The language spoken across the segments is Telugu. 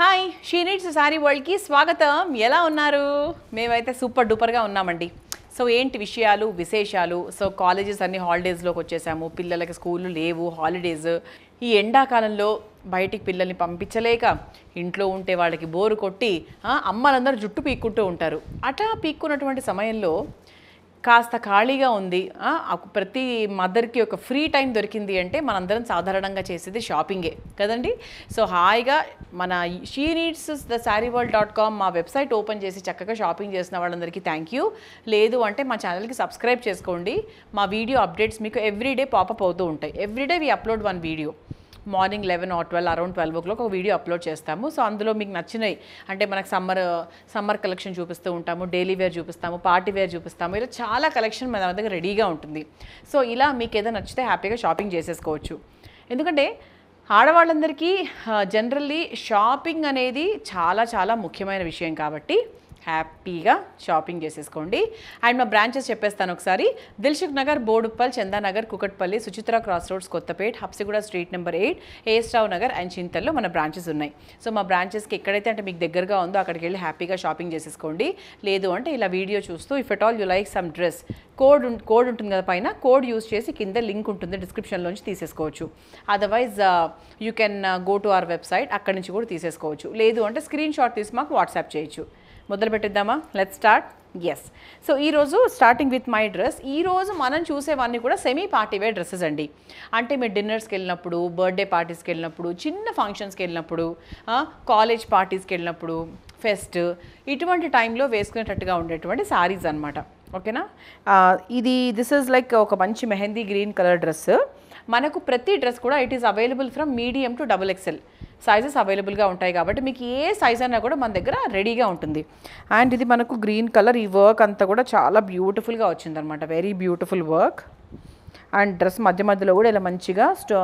హాయ్ షీ నీడ్స్ శారీ వరల్డ్కి స్వాగతం ఎలా ఉన్నారు మేమైతే సూపర్ డూపర్గా ఉన్నామండి సో ఏంటి విషయాలు విశేషాలు సో కాలేజెస్ అన్ని హాలిడేస్లోకి వచ్చేసాము పిల్లలకి స్కూళ్ళు లేవు హాలిడేస్ ఈ ఎండాకాలంలో బయటికి పిల్లల్ని పంపించలేక ఇంట్లో ఉంటే వాళ్ళకి బోరు కొట్టి ఆ, అమ్మలందరూ జుట్టు పీక్కుంటూ ఉంటారు అట్లా పీక్కున్నటువంటి సమయంలో కాస్త ఖాళీగా ఉంది ఆ, ఒక ప్రతి మదర్కి ఒక ఫ్రీ టైం దొరికింది అంటే మనందరం సాధారణంగా చేసేది షాపింగే కదండి సో హాయిగా మన She Needs the Saree World dot com మా వెబ్సైట్ ఓపెన్ చేసి చక్కగా షాపింగ్ చేసిన వాళ్ళందరికీ థ్యాంక్ యూ లేదు అంటే మా ఛానల్కి సబ్స్క్రైబ్ చేసుకోండి మా వీడియో అప్డేట్స్ మీకు ఎవ్రీడే పాపప్ అవుతూ ఉంటాయి every day we upload one video morning eleven or twelve around twelve o'clock ఒక వీడియో అప్లోడ్ చేస్తాము సో అందులో మీకు నచ్చినవి అంటే మనకు సమ్మర్ సమ్మర్ కలెక్షన్ చూపిస్తూ ఉంటాము డైలీ వేర్ చూపిస్తాము పార్టీ వేర్ చూపిస్తాము ఇలా చాలా కలెక్షన్ మన దగ్గర రెడీగా ఉంటుంది సో ఇలా మీకు ఏదో నచ్చితే హ్యాపీగా షాపింగ్ చేసేసుకోవచ్చు ఎందుకంటే ఆడవాళ్ళందరికీ జనరల్లీ షాపింగ్ అనేది చాలా చాలా ముఖ్యమైన విషయం కాబట్టి హ్యాపీగా షాపింగ్ చేసేసుకోండి అండ్ మా బ్రాంచెస్ చెప్పేస్తాను ఒకసారి Dilsukhnagar Boduppal Chandanagar Kukatpally Suchitra cross roads Kothapet Habsiguda street number eight ఏస్టావ్ నగర్ అండ్ చింతల్లో మన బ్రాంచెస్ ఉన్నాయి సో మా బ్రాంచెస్కి ఎక్కడైతే అంటే మీకు దగ్గరగా ఉందో అక్కడికి వెళ్ళి హ్యాపీగా షాపింగ్ చేసేసుకోండి లేదు అంటే ఇలా వీడియో చూస్తూ if at all you like some dress code ఉం- కోడ్ ఉంటుంది కదా పైన కోడ్ యూస్ చేసి కింద లింక్ ఉంటుంది డిస్క్రిప్షన్లోంచి తీసేసుకోవచ్చు otherwise you can go to our website అక్కడి నుంచి కూడా తీసేసుకోవచ్చు లేదు అంటే స్క్రీన్ షాట్ తీసి మాకు వాట్సాప్ చేయొచ్చు మొదలు పెట్టిద్దామా లెట్ స్టార్ట్ ఎస్ సో ఈరోజు స్టార్టింగ్ విత్ మై డ్రెస్ ఈరోజు మనం చూసేవన్నీ కూడా సెమీ పార్టీ వేర్ డ్రెస్సెస్ అండి అంటే మీరు డిన్నర్స్కి వెళ్ళినప్పుడు బర్త్డే పార్టీస్కి వెళ్ళినప్పుడు చిన్న ఫంక్షన్స్కి వెళ్ళినప్పుడు కాలేజ్ పార్టీస్కి వెళ్ళినప్పుడు ఫెస్ట్ ఇటువంటి టైంలో వేసుకునేటట్టుగా ఉండేటువంటి సారీస్ అనమాట ఓకేనా ఆ, ఇది దిస్ ఇస్ లైక్ ఒక మంచి మెహందీ గ్రీన్ కలర్ డ్రెస్ మనకు ప్రతి డ్రెస్ కూడా it is available from medium to double XL sizes అవైలబుల్గా ఉంటాయి కాబట్టి మీకు ఏ సైజ్ అయినా కూడా మన దగ్గర రెడీగా ఉంటుంది అండ్ ఇది మనకు గ్రీన్ కలర్ ఈ వర్క్ అంతా కూడా చాలా బ్యూటిఫుల్గా వచ్చిందనమాట very beautiful work and dress మధ్య మధ్యలో కూడా ఇలా మంచిగా స్టో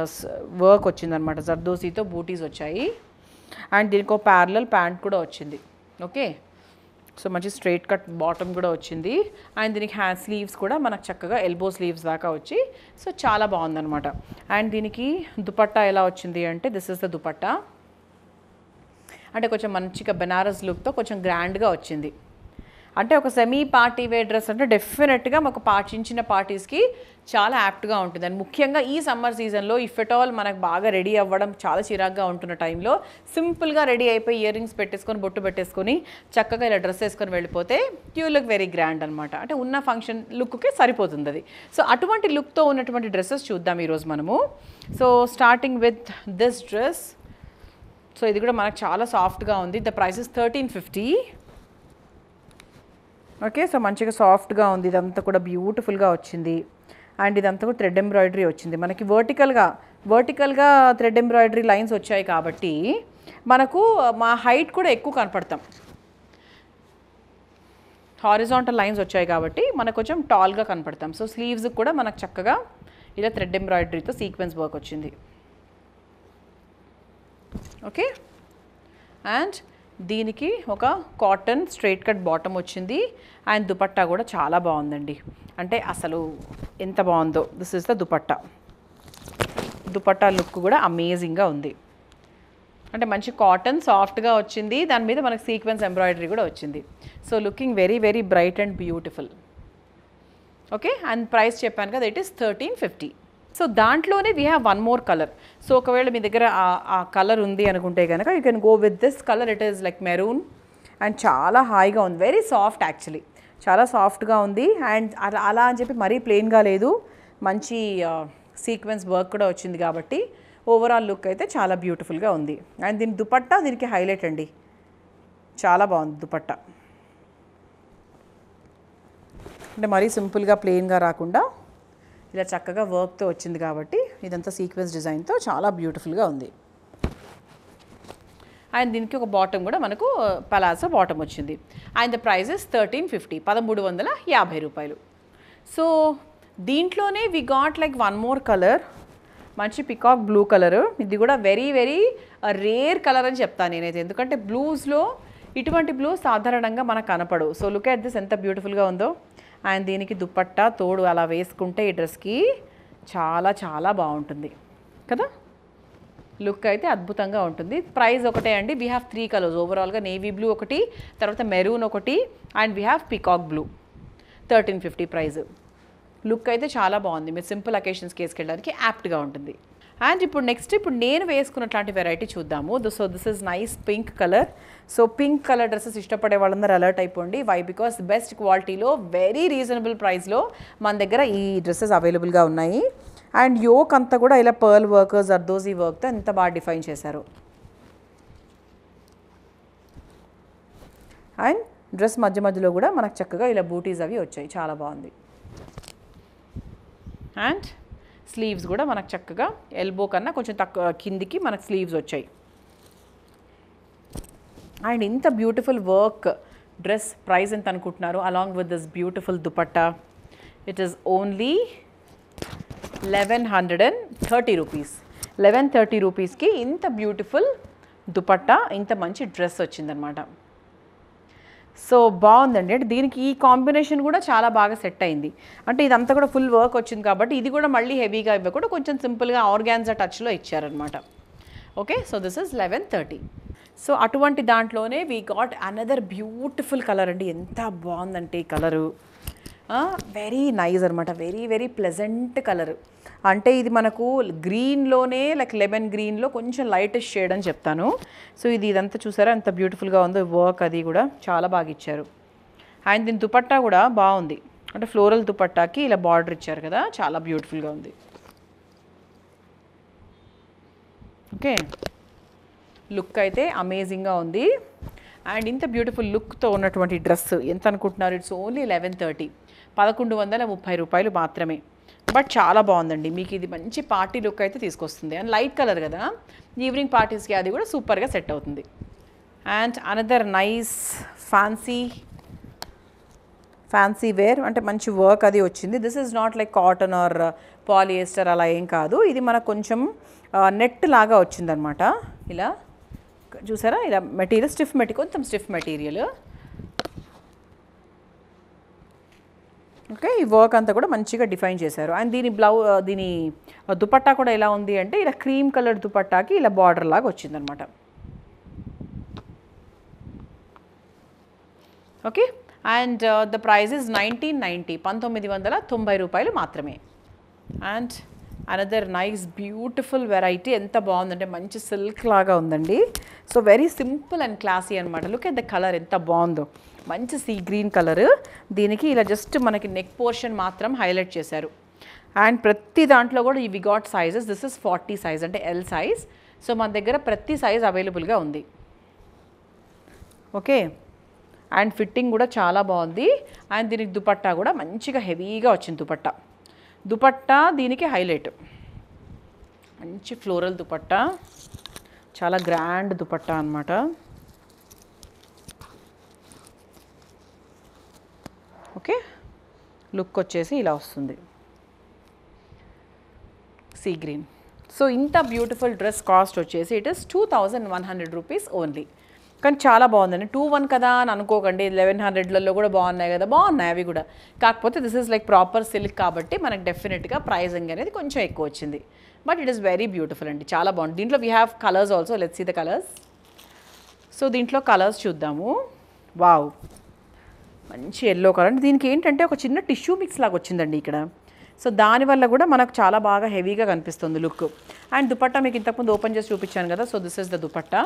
వర్క్ వచ్చిందనమాట జర్దోసీతో బూటీస్ వచ్చాయి అండ్ దీనికి ఒక ప్యారలల్ ప్యాంట్ కూడా వచ్చింది ఓకే సో మంచి స్ట్రైట్ కట్ బాటమ్ కూడా వచ్చింది అండ్ దీనికి హ్యాండ్ స్లీవ్స్ కూడా మనకు చక్కగా ఎల్బో స్లీవ్స్ దాకా వచ్చి సో చాలా బాగుందన్నమాట అండ్ దీనికి దుపట్టా ఎలా వచ్చింది అంటే దిస్ ఇస్ ద దుపట్టా అంటే కొంచెం మంచిగా బెనారస్ లుక్తో కొంచెం గ్రాండ్గా వచ్చింది అంటే ఒక సెమీ పార్టీ వేర్ డ్రెస్ అంటే డెఫినెట్గా మాకు పా చిన్న చిన్న పార్టీస్కి చాలా యాప్ట్గా ఉంటుంది అండ్ ముఖ్యంగా ఈ సమ్మర్ సీజన్లో ఇఫ్ ఎట్ ఆల్ మనకు బాగా రెడీ అవ్వడం చాలా చిరాగ్గా ఉంటున్న టైంలో సింపుల్గా రెడీ అయిపోయి ఇయర్ రింగ్స్ పెట్టేసుకొని బొట్టు పెట్టేసుకొని చక్కగా ఇలా డ్రెస్ వేసుకొని వెళ్ళిపోతే యూ లుక్ వెరీ గ్రాండ్ అనమాట అంటే ఉన్న ఫంక్షన్ లుక్కే సరిపోతుంది అది సో అటువంటి లుక్తో ఉన్నటువంటి డ్రెస్సెస్ చూద్దాం ఈరోజు మనము so starting with this dress so ఇది కూడా మనకు చాలా సాఫ్ట్గా ఉంది the price is thirteen fifty okay so మంచిగా సాఫ్ట్గా ఉంది ఇదంతా కూడా బ్యూటిఫుల్గా వచ్చింది అండ్ ఇదంతా కూడా థ్రెడ్ ఎంబ్రాయిడరీ వచ్చింది మనకి వర్టికల్గా వర్టికల్గా థ్రెడ్ ఎంబ్రాయిడరీ లైన్స్ వచ్చాయి కాబట్టి మనకు మా హైట్ కూడా ఎక్కువ కనపడతాం హారిజాంటల్ లైన్స్ వచ్చాయి కాబట్టి మనకు కొంచెం టాల్గా కనపడతాం సో స్లీవ్స్ కూడా మనకు చక్కగా ఇలా థ్రెడ్ ఎంబ్రాయిడరీతో సీక్వెన్స్ వర్క్ వచ్చింది ఓకే అండ్ దీనికి ఒక కాటన్ స్ట్రైట్ కట్ బాటమ్ వచ్చింది అండ్ దుపట్టా కూడా చాలా బాగుందండి అంటే అసలు ఎంత బాగుందో this is the dupatta dupatta look కూడా అమేజింగ్గా ఉంది అంటే మంచి కాటన్ సాఫ్ట్గా వచ్చింది దాని మీద మనకి సీక్వెన్స్ ఎంబ్రాయిడరీ కూడా వచ్చింది so looking very very bright and beautiful okay and price చెప్పాను కదా it is thirteen fifty so దాంట్లోనే we have one more colour so ఒకవేళ మీ దగ్గర ఆ- ఆ కలర్ ఉంది అనుకుంటే కనుక you can go with this colour it is like maroon and చాలా హాయిగా ఉంది వెరీ సాఫ్ట్ యాక్చువల్లీ చాలా సాఫ్ట్గా ఉంది అండ్ అలా అలా అని చెప్పి మరీ ప్లెయిన్గా లేదు మంచి సీక్వెన్స్ వర్క్ కూడా వచ్చింది కాబట్టి ఓవరాల్ లుక్ అయితే చాలా బ్యూటిఫుల్గా ఉంది అండ్ దీని దుపట్టా దీనికి హైలైట్ అండి చాలా బాగుంది దుపట్టా అంటే మరీ సింపుల్గా ప్లెయిన్గా రాకుండా ఇలా చక్కగా వర్క్తో వచ్చింది కాబట్టి ఇదంతా సీక్వెన్స్ డిజైన్తో చాలా బ్యూటిఫుల్గా ఉంది అండ్ దీనికి ఒక బాటమ్ కూడా మనకు పలాసో బాటమ్ వచ్చింది and the price is thirteen fifty పదమూడు వందల యాభై రూపాయలు సో దీంట్లోనే we got like one more colour మంచి పికాక్ బ్లూ కలర్ ఇది కూడా వెరీ వెరీ రేర్ కలర్ అని చెప్తాను నేనైతే ఎందుకంటే బ్లూస్లో ఇటువంటి బ్లూ సాధారణంగా మనకు కనపడవు సో లుక్ అట్ దిస్ ఎంత బ్యూటిఫుల్గా ఉందో అండ్ దీనికి దుపట్టా తోడు అలా వేసుకుంటే ఈ డ్రెస్కి చాలా చాలా బాగుంటుంది కదా లుక్ అయితే అద్భుతంగా ఉంటుంది ప్రైస్ ఒకటే అండి వీ హ్యావ్ త్రీ కలర్స్ ఓవరాల్గా నేవీ బ్లూ ఒకటి తర్వాత మెరూన్ ఒకటి and we have peacock blue thirteen fifty price look అయితే చాలా బాగుంది మీరు సింపుల్ అకేషన్స్కి వేసుకెళ్ళడానికి యాప్ట్గా ఉంటుంది అండ్ ఇప్పుడు నెక్స్ట్ ఇప్పుడు నేను వేసుకున్నట్లాంటి వెరైటీ చూద్దాము so this is nice pink colour so pink colour dresses ఇష్టపడే వాళ్ళందరూ అలర్ట్ అయిపోండి వై బికాస్ బెస్ట్ క్వాలిటీలో వెరీ రీజనబుల్ ప్రైస్లో మన దగ్గర ఈ డ్రెస్సెస్ అవైలబుల్గా ఉన్నాయి అండ్ యోక్ అంతా కూడా ఇలా పర్ల్ వర్క్ జర్దోజీ వర్క్తో ఎంత బాగా డిఫైన్ చేశారు అండ్ డ్రెస్ మధ్య మధ్యలో కూడా మనకు చక్కగా ఇలా బూటీస్ అవి వచ్చాయి చాలా బాగుంది అండ్ స్లీవ్స్ కూడా మనకు చక్కగా ఎల్బో కన్నా కొంచెం తక్కువ కిందికి మనకు స్లీవ్స్ వచ్చాయి అండ్ ఇంత బ్యూటిఫుల్ వర్క్ డ్రెస్ ప్రైస్ ఎంత అనుకుంటున్నారు along with this beautiful dupatta it is only eleven hundred and thirty rupees eleven thirty రూపీస్కి ఇంత బ్యూటిఫుల్ దుపట్టా ఇంత మంచి డ్రెస్ వచ్చిందనమాట సో బాగుందండి అంటే దీనికి ఈ కాంబినేషన్ కూడా చాలా బాగా సెట్ అయింది అంటే ఇదంతా కూడా ఫుల్ వర్క్ వచ్చింది కాబట్టి ఇది కూడా మళ్ళీ హెవీగా ఇవ్వకుండా కొంచెం సింపుల్గా ఆర్గాన్జా టచ్లో ఇచ్చారనమాట okay so this is eleven thirty so అటువంటి దాంట్లోనే we got another beautiful colour అండి ఎంత బాగుందంటే ఈ కలరు వెరీ నైస్ అనమాట వెరీ వెరీ ప్లెజెంట్ కలర్ అంటే ఇది మనకు గ్రీన్లోనే లైక్ లెమన్ గ్రీన్లో కొంచెం లైటెస్ట్ షేడ్ అని చెప్తాను సో ఇది ఇదంతా చూసారా ఎంత బ్యూటిఫుల్గా ఉందో వర్క్ అది కూడా చాలా బాగా ఇచ్చారు అండ్ దీని దుపట్టా కూడా బాగుంది అంటే ఫ్లోరల్ దుపట్టాకి ఇలా బార్డర్ ఇచ్చారు కదా చాలా బ్యూటిఫుల్గా ఉంది ఓకే లుక్ అయితే అమేజింగ్గా ఉంది అండ్ ఇంత బ్యూటిఫుల్ లుక్తో ఉన్నటువంటి డ్రెస్ ఎంత అనుకుంటున్నారు ఇట్స్ ఓన్లీ లెవెన్ థర్టీ పదకొండు వందల ముప్పై రూపాయలు మాత్రమే బట్ చాలా బాగుందండి మీకు ఇది మంచి పార్టీ లుక్ అయితే తీసుకొస్తుంది అండ్ లైట్ కలర్ కదా ఈవినింగ్ పార్టీస్కి అది కూడా సూపర్గా సెట్ అవుతుంది and another nice fancy fancy wear అంటే మంచి వర్క్ అది వచ్చింది this is not like cotton or polyester అలా ఏం కాదు ఇది మనకు కొంచెం నెట్ లాగా వచ్చిందనమాట ఇలా చూసారా ఇలా మెటీరియల్ స్టిఫ్ మెటీ కొంచెం స్టిఫ్ మెటీరియల్ ఓకే ఈ వర్క్ అంతా కూడా మంచిగా డిఫైన్ చేశారు అండ్ దీని బ్లౌ దీని దుపట్టా కూడా ఎలా ఉంది అంటే ఇలా క్రీమ్ కలర్ దుపట్టాకి ఇలా బార్డర్ లాగా వచ్చిందనమాట okay and the price is nineteen ninety పంతొమ్మిది వందల తొంభై రూపాయలు మాత్రమే and another nice beautiful variety ఎంత బాగుందంటే మంచి సిల్క్ లాగా ఉందండి so very simple and classy అనమాట లుక్ ఎట్ ద కలర్ ఎంత బాగుందో మంచి సీ గ్రీన్ కలర్ దీనికి ఇలా జస్ట్ మనకి నెక్ పోర్షన్ మాత్రం హైలైట్ చేశారు అండ్ ప్రతి దాంట్లో కూడా ఈ we got sizes this is forty size అంటే ఎల్ సైజ్ సో మన దగ్గర ప్రతి సైజ్ అవైలబుల్గా ఉంది ఓకే అండ్ ఫిట్టింగ్ కూడా చాలా బాగుంది అండ్ దీనికి దుపట్టా కూడా మంచిగా హెవీగా వచ్చింది దుపట్టా దుపట్టా దీనికి హైలైట్ మంచి ఫ్లోరల్ దుపట్టా చాలా గ్రాండ్ దుపట్టా అనమాట ఓకే లుక్ వచ్చేసి ఇలా వస్తుంది సీ గ్రీన్ సో ఇంత బ్యూటిఫుల్ డ్రెస్ కాస్ట్ వచ్చేసి it is two thousand one hundred rupees only కానీ చాలా బాగుందండి టూ వన్ కదా అని అనుకోకండి లెవెన్ హండ్రెడ్లలో కూడా బాగున్నాయి కదా బాగున్నాయి అవి కూడా కాకపోతే this is like proper silk కాబట్టి మనకు డెఫినెట్గా ప్రైజింగ్ అనేది కొంచెం ఎక్కువ వచ్చింది but it is very beautiful అండి చాలా బాగుంది దీంట్లో we have colours also let's see the colours so దీంట్లో కలర్స్ చూద్దాము వావ్ మంచి ఎల్లో కలర్ అంటే దీనికి ఏంటంటే ఒక చిన్న టిష్యూ మిక్స్ లాగా వచ్చిందండి ఇక్కడ సో దానివల్ల కూడా మనకు చాలా బాగా హెవీగా కనిపిస్తుంది లుక్ అండ్ దుపట్టా మీకు ఇంతకుముందు ఓపెన్ చేసి చూపించాను కదా so this is the dupatta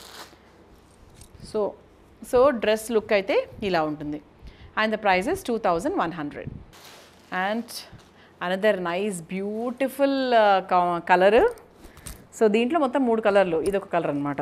so so dress look అయితే ఇలా ఉంటుంది and the price is two thousand one hundred and another nice beautiful colour so దీంట్లో మొత్తం మూడు కలర్లు ఇది ఒక కలర్ అనమాట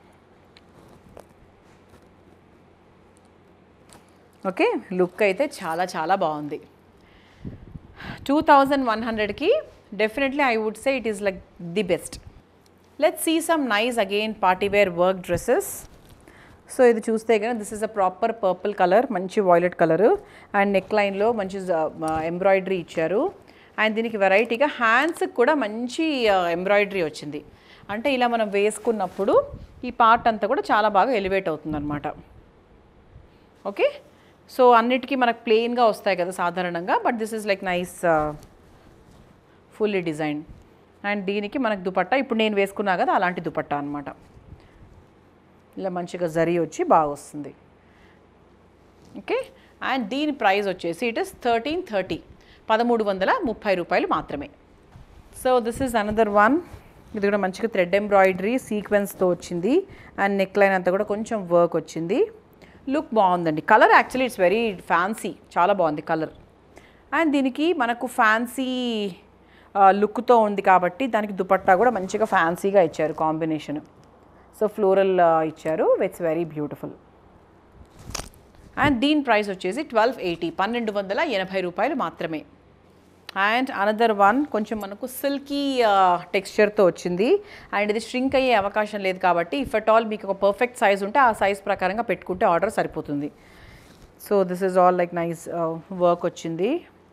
ఓకే లుక్ అయితే చాలా చాలా బాగుంది టూ థౌజండ్ వన్ హండ్రెడ్కి definitely I would say it is like the best let see some nice again party wear work dresses so ఇది చూస్తే కనుక this is a proper purple colour మంచి వాయిలెట్ కలర్ అండ్ నెక్ లైన్లో మంచి ఎంబ్రాయిడరీ ఇచ్చారు అండ్ దీనికి వెరైటీగా హ్యాండ్స్కి కూడా మంచి ఎంబ్రాయిడరీ వచ్చింది అంటే ఇలా మనం వేసుకున్నప్పుడు ఈ పార్ట్ అంతా కూడా చాలా బాగా ఎలివేట్ అవుతుంది అనమాట ఓకే సో అన్నిటికీ మనకు ప్లెయిన్గా వస్తాయి కదా సాధారణంగా but this is like nice fully design and దీనికి మనకు దుపట్టా ఇప్పుడు నేను వేసుకున్నా కదా అలాంటి దుపట్టా అనమాట ఇలా మంచిగా జరీ వచ్చి బాగా వస్తుంది ఓకే అండ్ దీని ప్రైస్ వచ్చేసి ఇట్ ఇస్ థర్టీన్ థర్టీ పదమూడు వందల ముప్పై రూపాయలు మాత్రమే so this is another one ఇది కూడా మంచిగా థ్రెడ్ ఎంబ్రాయిడరీ సీక్వెన్స్తో వచ్చింది అండ్ నెక్ లైన్ అంతా కూడా కొంచెం వర్క్ వచ్చింది లుక్ బాగుందండి colour actually it's very fancy చాలా బాగుంది కలర్ అండ్ దీనికి మనకు ఫ్యాన్సీ లుక్తో ఉంది కాబట్టి దానికి దుపట్టా కూడా మంచిగా ఫ్యాన్సీగా ఇచ్చారు కాంబినేషన్ సో ఫ్లోరల్ ఇచ్చారు ఇట్స్ వెరీ బ్యూటిఫుల్ అండ్ దీని ప్రైస్ వచ్చేసి ట్వెల్వ్ ఎయిటీ పన్నెండు వందల ఎనభై రూపాయలు మాత్రమే అండ్ అనదర్ వన్ కొంచెం మనకు సిల్కీ టెక్స్చర్తో వచ్చింది అండ్ ఇది ష్రింక్ అయ్యే అవకాశం లేదు కాబట్టి ఇఫ్ అట్ ఆల్ మీకు ఒక పర్ఫెక్ట్ సైజ్ ఉంటే ఆ సైజ్ ప్రకారంగా పెట్టుకుంటే ఆర్డర్ సరిపోతుంది so this is all like nice work వచ్చింది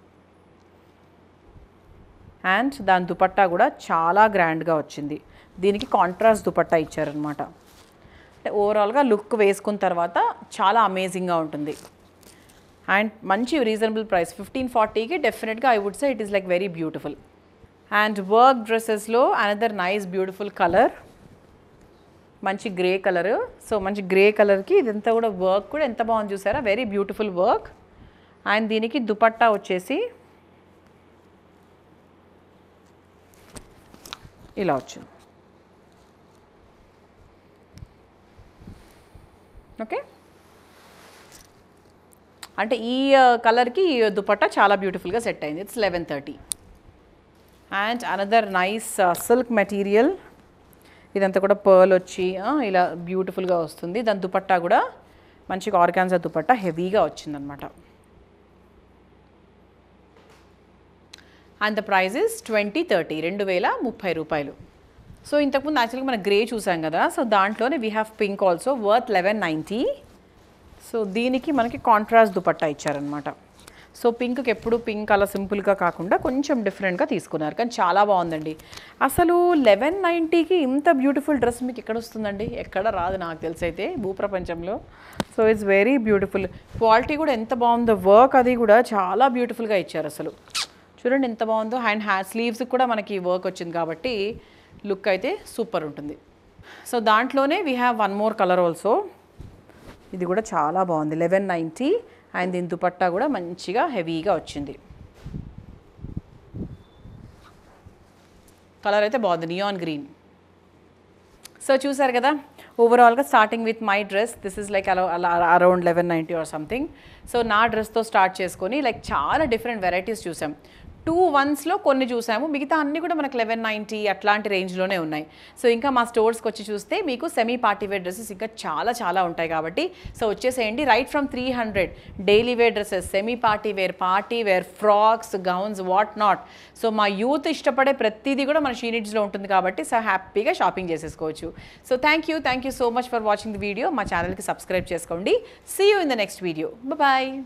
అండ్ దాని దుపట్టా కూడా చాలా గ్రాండ్గా వచ్చింది దీనికి కాంట్రాస్ట్ దుపట్టా ఇచ్చారనమాట అంటే ఓవరాల్గా లుక్ వేసుకున్న తర్వాత చాలా అమేజింగ్గా ఉంటుంది అండ్ మంచి రీజనబుల్ ప్రైస్ ఫిఫ్టీన్ ఫార్టీకి డెఫినెట్గా I would say it is like very beautiful and work డ్రెస్సెస్లో అనదర్ నైస్ బ్యూటిఫుల్ కలర్ మంచి గ్రే కలర్ సో మంచి గ్రే కలర్కి ఇదంతా కూడా వర్క్ కూడా ఎంత బాగుంది చూసారా వెరీ బ్యూటిఫుల్ వర్క్ అండ్ దీనికి దుపట్టా వచ్చేసి ఇలా వచ్చింది ఓకే అంటే ఈ కలర్కి ఈ దుపట్టా చాలా బ్యూటిఫుల్గా సెట్ అయింది it's eleven thirty and another nice silk material ఇదంతా కూడా పర్ల్ వచ్చి ఆ, ఇలా బ్యూటిఫుల్గా వస్తుంది దాని దుపట్టా కూడా మంచిగా ఆర్గాన్జా దుపట్టా హెవీగా వచ్చిందనమాట and the price is twenty thirty రెండు వేల ముప్పై రూపాయలు సో ఇంతకుముందు యాక్చువల్గా మనం గ్రే చూసాం కదా సో దాంట్లోనే we have pink also worth eleven ninety so దీనికి మనకి కాంట్రాస్ట్ దుపట్టా ఇచ్చారనమాట సో పింక్కి ఎప్పుడు పింక్ అలా సింపుల్గా కాకుండా కొంచెం డిఫరెంట్గా తీసుకున్నారు కానీ చాలా బాగుందండి అసలు లెవెన్ నైంటీకి ఇంత బ్యూటిఫుల్ డ్రెస్ మీకు ఎక్కడ వస్తుందండి ఎక్కడ రాదు నాకు తెలిసి అయితే భూప్రపంచంలో so it's very beautiful quality కూడా ఎంత బాగుందో వర్క్ అది కూడా చాలా బ్యూటిఫుల్గా ఇచ్చారు అసలు చూడండి ఎంత బాగుందో అండ్ హ్యా స్లీవ్స్కి కూడా మనకి వర్క్ వచ్చింది కాబట్టి లుక్ అయితే సూపర్ ఉంటుంది సో దాంట్లోనే we have one more colour also ఇది కూడా చాలా బాగుంది లెవెన్ నైంటీ అండ్ దీని దుపట్టా కూడా మంచిగా హెవీగా వచ్చింది కలర్ అయితే బాగుంది నియాన్ గ్రీన్ సో చూసారు కదా ఓవరాల్గా starting with my dress this is like అలా అలా around eleven ninety or something so నా డ్రెస్తో స్టార్ట్ చేసుకొని లైక్ చాలా డిఫరెంట్ వెరైటీస్ చూసాం టూ వన్స్లో కొన్ని చూసాము మిగతా అన్నీ కూడా మనకు లెవెన్ నైంటీ అట్లాంటి రేంజ్లోనే ఉన్నాయి సో ఇంకా మా స్టోర్స్కి వచ్చి చూస్తే మీకు సెమీ పార్టీ వేర్ డ్రెస్సెస్ ఇంకా చాలా చాలా ఉంటాయి కాబట్టి సో వచ్చేసేయండి right from three hundred daily wear dresses semi party wear party wear frocks gowns what not so మా యూత్ ఇష్టపడే ప్రతిదీ కూడా మన షీనిడ్స్లో ఉంటుంది కాబట్టి సో హ్యాపీగా షాపింగ్ చేసేసుకోవచ్చు so thank you thank you so much for watching the video మా ఛానల్కి సబ్స్క్రైబ్ చేసుకోండి see you in the next video bye